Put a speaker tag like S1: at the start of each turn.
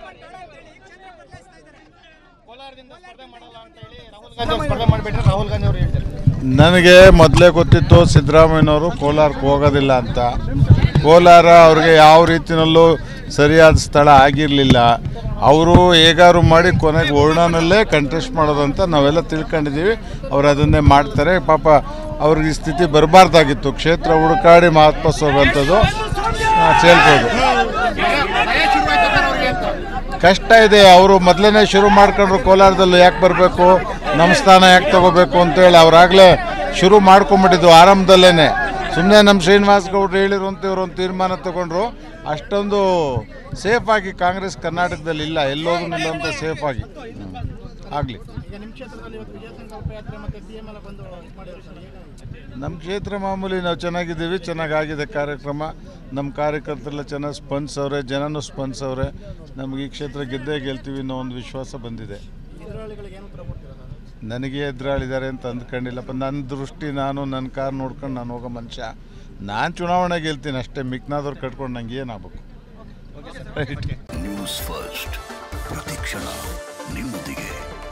S1: ಕೋಲಾರದಿಂದ ಸ್ಪರ್ಧೆ ಮಾಡಲ್ಲ ಅಂತ ಹೇಳಿ ರಾಹುಲ್ ಗಾಂಧಿ ಅವ್ರು ಸ್ಪರ್ಧೆ ಮಾಡಿಬಿಟ್ರೆ ರಾಹುಲ್ ಗಾಂಧಿ ಅವರು ಹೇಳ್ತಾರೆ
S2: ನನಗೆ ಮೊದಲೇ ಗೊತ್ತಿತ್ತು ಸಿದ್ದರಾಮಯ್ಯನವರು ಕೋಲಾರಕ್ಕೆ ಹೋಗೋದಿಲ್ಲ ಅಂತ ಕೋಲಾರ ಅವ್ರಿಗೆ ಯಾವ ರೀತಿಯಲ್ಲೂ ಸರಿಯಾದ ಸ್ಥಳ ಆಗಿರಲಿಲ್ಲ ಅವರು ಹೇಗಾರು ಮಾಡಿ ಕೊನೆಗೆ ವರ್ಣನಲ್ಲೇ ಕಂಟೆಸ್ಟ್ ಮಾಡೋದಂತ ನಾವೆಲ್ಲ ತಿಳ್ಕೊಂಡಿದ್ದೀವಿ ಅವ್ರು ಅದನ್ನೇ ಮಾಡ್ತಾರೆ ಪಾಪ ಅವ್ರಿಗೆ ಈ ಸ್ಥಿತಿ ಬರಬಾರ್ದಾಗಿತ್ತು ಕ್ಷೇತ್ರ ಹುಡುಕಾಡಿ ಮಹತ್ವ ಹೋಗುವಂಥದ್ದು ಸೇಲ್ಬೋದು
S1: ಭಯ ಶುರುವಾಯ್ತು ಸರ್ ಅವ್ರಿಗೆ ಅಂತ
S2: ಕಷ್ಟ ಇದೆ ಅವರು ಮೊದಲನೇ ಶುರು ಮಾಡ್ಕೊಂಡ್ರು ಕೋಲಾರದಲ್ಲಿ ಯಾಕೆ ಬರಬೇಕು ನಮ್ಮ ಸ್ಥಾನ ಯಾಕೆ ತಗೋಬೇಕು ಅಂತೇಳಿ ಅವರಾಗಲೇ ಶುರು ಮಾಡ್ಕೊಂಬಿಟ್ಟಿದ್ದು ಆರಂಭದಲ್ಲೇ ಸುಮ್ಮನೆ ನಮ್ಮ ಶ್ರೀನಿವಾಸ್ ಗೌಡ್ರು ಹೇಳಿರುವಂಥ ಇವರು ಒಂದು ತೀರ್ಮಾನ ತಗೊಂಡ್ರು ಅಷ್ಟೊಂದು ಸೇಫ್ ಆಗಿ ಕಾಂಗ್ರೆಸ್ ಕರ್ನಾಟಕದಲ್ಲಿ ಇಲ್ಲ ಎಲ್ಲೋದು ನಿಲ್ಲುವಂಥ ಸೇಫ್ ಆಗಿ ಆಗಲಿ
S1: ಈಗ ನಿಮ್ಮ ಕ್ಷೇತ್ರದಲ್ಲಿ ಇವತ್ತು ವಿಜಯ ಸಂಕಲ್ಪ ಯಾತ್ರೆ ಮತ್ತೆ ಸಿ ಎಂ ಎಲ್ಲ ಬಂದು ಇದು ಮಾಡಿದ್ರು ಸರ್ ಹೇಗೆ
S2: ನಮ್ಮ ಕ್ಷೇತ್ರ ಮಾಮೂಲಿ ನಾವು ಚೆನ್ನಾಗಿದ್ದೀವಿ ಚೆನ್ನಾಗಾಗಿದೆ ಕಾರ್ಯಕ್ರಮ ನಮ್ಮ ಕಾರ್ಯಕರ್ತರೆಲ್ಲ ಚೆನ್ನಾಗಿ ಸ್ಪಂದಿಸವ್ರೆ ಜನನೂ ಸ್ಪಂದಿಸವ್ರೆ ನಮ್ಗೆ ಈ ಕ್ಷೇತ್ರ ಗೆದ್ದೇ ಗೆಲ್ತೀವಿ ಅನ್ನೋ ಒಂದು ವಿಶ್ವಾಸ ಬಂದಿದೆ
S1: ಎದುರಾಳಿಗಳಿಗೆ ಏನು ಉತ್ತರ ಕೊಡ್ತೀರಾ ಸರ್
S2: ನನಗೆ ಎದುರಾಳಿದ್ದಾರೆ ಅಂತ ಅಂದ್ಕೊಂಡಿಲ್ಲಪ್ಪ ನನ್ನ ದೃಷ್ಟಿ ನಾನು ನನ್ನ ಕಾರ್ ನೋಡ್ಕೊಂಡು ನಾನು ಹೋಗೋ ಮನುಷ್ಯ ನಾನು ಚುನಾವಣೆ ಗೆಲ್ತೀನಿ ಅಷ್ಟೇ ಮಿಕ್ನಾದವ್ರು ಕಟ್ಕೊಂಡು ನಂಗೆ ಏನಾಗಬೇಕು ರೈಟ್
S3: ನ್ಯೂಸ್ ಫಸ್ಟ್ ಪ್ರತಿಕ್ಷಣ ನಿಮ್ಮೊಂದಿಗೆ